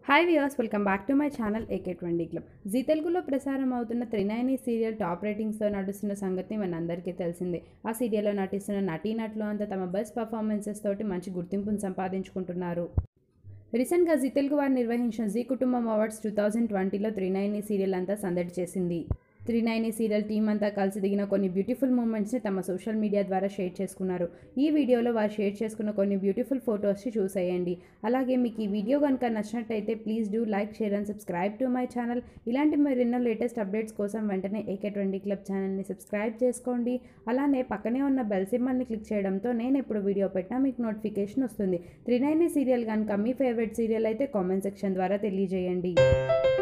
hi viewers welcome back to my channel AK twenty club Zee తెలుగులో ప్రసారం అవుతున్న Trinayani serial top రేటింగ్స్తో నడుస్తున్న సంగతి మనందరికీ తెలిసిందే ఆ సీరియల్లో నటిస్తున్న నటీనటులు అంతా తమ బెస్ట్ పర్ఫార్మెన్సెస్ తోటి మంచి గుర్తింపును సంపాదించుకుంటున్నారు రీసెంట్గా జీ తెలుగు వారు నిర్వహించిన జీ కుటుంబం అవార్డ్స్ టూ థౌజండ్ ట్వంటీలో త్రినయని సీరియల్ అంతా సందడి చేసింది త్రినయని సీరియల్ టీం అంతా కలిసి దిగిన కొన్ని బ్యూటిఫుల్ మూమెంట్స్ని తమ సోషల్ మీడియా ద్వారా షేర్ చేసుకున్నారు ఈ వీడియోలో వారు షేర్ చేసుకున్న కొన్ని బ్యూటిఫుల్ ఫొటోస్ని చూసేయండి అలాగే మీకు ఈ వీడియో కనుక నచ్చినట్టయితే please do like share and subscribe to my channel ఇలాంటి మరెన్నో లేటెస్ట్ అప్డేట్స్ కోసం వెంటనే ఏకే ట్వంటీ క్లబ్ ఛానల్ని సబ్స్క్రైబ్ చేసుకోండి అలానే పక్కనే ఉన్న బెల్ సింబల్ని క్లిక్ చేయడంతో నేను ఎప్పుడు వీడియో పెట్టినా మీకు నోటిఫికేషన్ వస్తుంది త్రినైని సీరియల్ కనుక మీ ఫేవరెట్ సీరియల్ అయితే కామెంట్ సెక్షన్ ద్వారా తెలియజేయండి